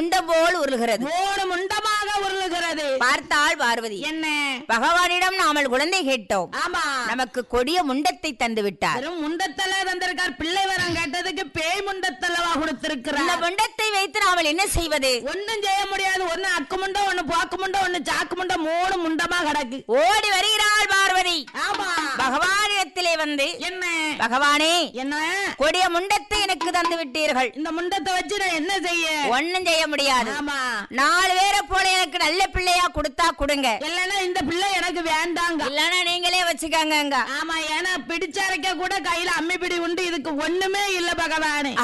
முண்டம் போல் உருளுகிறது மூணு முண்டமாக உருளுகிறது பார்த்தாள் பார்வதி என்ன பகவானிடம் நாமல் குழந்தை கேட்டோம் ஆமா நமக்கு கொடிய முண்டத்தை தந்து விட்டார் வெறும் முண்டத்தல தந்திருக்கார் பிள்ளை வரம் கேட்டதுக்கு பேய் முண்டத்தலவா இந்த கொடுத்திருக்கிறார் முண்டத்தை வைத்து நாமல் என்ன செய்வது ஒண்ணும் செய்ய முடியாது ஒண்ணு அக்கு முண்டம் ஒண்ணு போக்கு முண்டம் ஒண்ணு சாக்கு முண்டம் மூணு முண்டமா கிடக்கு ஓடி வருகிறாள் பார்வதி ஆமா பகவானிடத்திலே வந்து என்ன பகவானே என்ன கொடிய முண்டத்தை எனக்கு தந்து விட்டீர்கள் இந்த முண்டத்தை வச்சு நான் என்ன செய்ய ஒண்ணும் செய்ய முடியாது ஆமா நாலு பேரை போல எனக்கு நல்ல பிள்ளையா கொடுத்தா கொடுங்க இல்லன்னா இந்த பிள்ளை எனக்கு வேண்டாங்க இல்லன்னா நீங்களே வச்சுக்கோங்க ஆமா ஏன்னா பிடிச்சரைக்க கூட கையில அம்மி பிடி உண்டு இதுக்கு ஒண்ணுமே இல்ல பகவானே